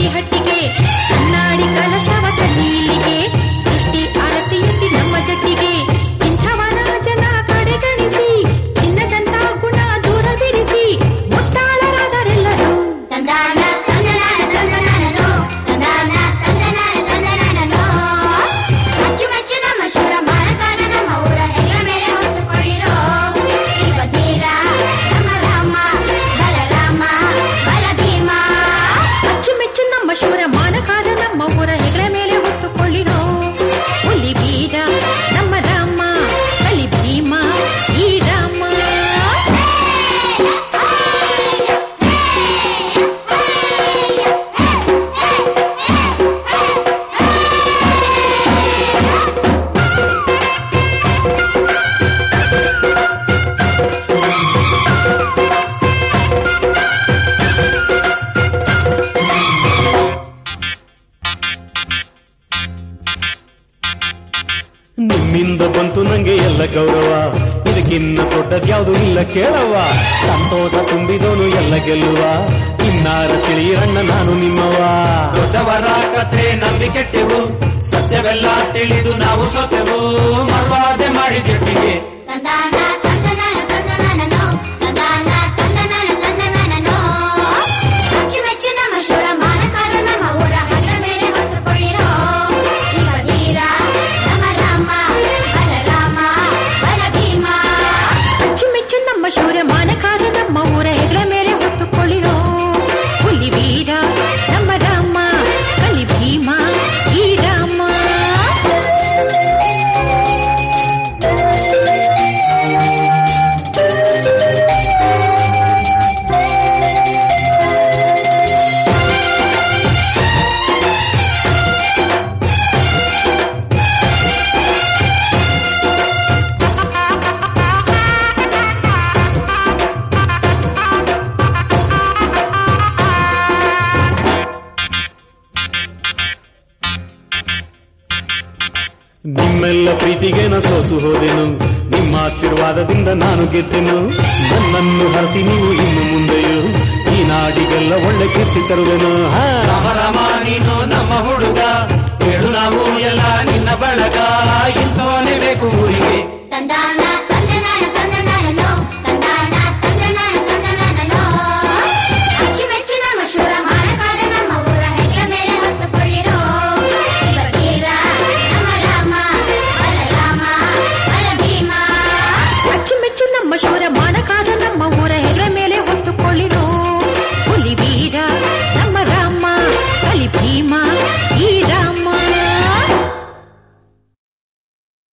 ಹಟ್ಟಿಗೆ ಕಣ್ಣಾಡಿ ಕಲಶವ ತನ್ನಿ ಇಲ್ಲಿಗೆ ದೃಷ್ಟಿ ಆರತಿ ಎತ್ತಿ ನಮ್ಮ ಜಟ್ಟಿಗೆ ಇಂಥವನ ಜನ ಕಡೆಗಣಿಸಿ ಚಿನ್ನದಂತ ಗುಣ ದೂರ ಬಿರಿಸಿ ಮುಟ್ಟಾಳರಾದರೆಲ್ಲರೂ ತಂದಾನ ತಂದನಾನ ತಂದನಾನನೋ ತಂದಾನ ತಂದನಾನ ತಂದನಾನನೋ ಅಚ್ಚುಮೆಚ್ಚು ನಮ್ಮ ಶೂರ ಮಾನಕಾರ ನಮ್ಮ ಊರ ಹೆಗಲ ಮೇಲೆ ಹೊತ್ತುಕೊಳ್ಳಿರೋ ಶಿವಧೀರ ನಮ್ಮ ರಾಮ ಬಲರಾಮ ಬಲಭೀಮ ಅಚ್ಚುಮೆಚ್ಚು ನಮ್ಮ ಶೂರ ಮಾನಕಾದ ನಮ್ಮ ಊರ ಹೆಗಲ ಮೇಲೆ ಹೊತ್ತುಕೊಳ್ಳಿರೋ ಹುಲಿ ಬೀರ ನಮ್ಮ ರಾಮ ಕಲಿ ಭೀಮ ಈ ರಾಮ ನಿಮ್ಮಿಂದ ಬಂತು ನಂಗೆ ಎಲ್ಲ ಗೌರವ ಇದಕ್ಕಿನ್ನ ದೊಡ್ಡದ್ಯಾವುದು ಇಲ್ಲ ಕೇಳವ್ವ ಸಂತೋಷ ತುಂಬಿದೋನು ಎಲ್ಲ ಗೆಲ್ಲುವ ಇನ್ನಾರ ತಿಳಿಯಣ್ಣ ನಾನು ನಿಮ್ಮವ ದೊಡ್ಡವರ ಕಥೆ ನಂಬಿ ಕೆಟ್ಟೆವು ಸತ್ಯವೆಲ್ಲ ತಿಳಿದು ನಾವು ಸೋತೆವು ಮರ್ವಾದೆ ಮಾಡಿ ಜಟ್ಟಿಗೆ ತಂದಾನ ತಂದನಾನ ತಂದನಾನನೋ ತಂದಾನ ತಂದನಾನ ತಂದನಾನನೋ ಅಚ್ಚುಮೆಚ್ಚು ನಮ್ಮ ಶೂರ ಮಾನಕಾರ ನಮ್ಮ ಊರ ಹೆಗಲ ಮೇಲೆ ಹೊತ್ತುಕೊಳ್ಳಿರೋ ಶಿವಧೀರ ನಮ್ಮ ರಾಮ ಬಲರಾಮ ಬಲಭೀಮ ಅಚ್ಚುಮೆಚ್ಚು ನಮ್ಮ ಶೂರ ಮಾನಕಾದ ನಮ್ಮ ಊರ ಹೆಗಲ ಮೇಲೆ ಹೊತ್ತುಕೊಳ್ಳಿರೋ ಹುಲಿ ವೀರ ನಮ್ಮ ರಾಮ ಕಲಿ ಭೀಮ ಈ ರಾಮ ನಿಮ್ಮೆಲ್ಲ ಪ್ರೀತಿಗೆ ನಾ ಸೋತು ಹೋದೆನು ನಿಮ್ಮ ಆಶೀರ್ವಾದದಿಂದ ನಾನು ಗೆದ್ದೆನು ನನ್ನನ್ನು ಹರಸಿ ನೀವು ಇನ್ನು ಮುಂದೆಯೂ ಈ ನಾಡಿಗೆಲ್ಲ ಒಳ್ಳೆ ಕೀರ್ತಿ ತರುವೆನು ಹಾ ರಾಮ ರಾಮ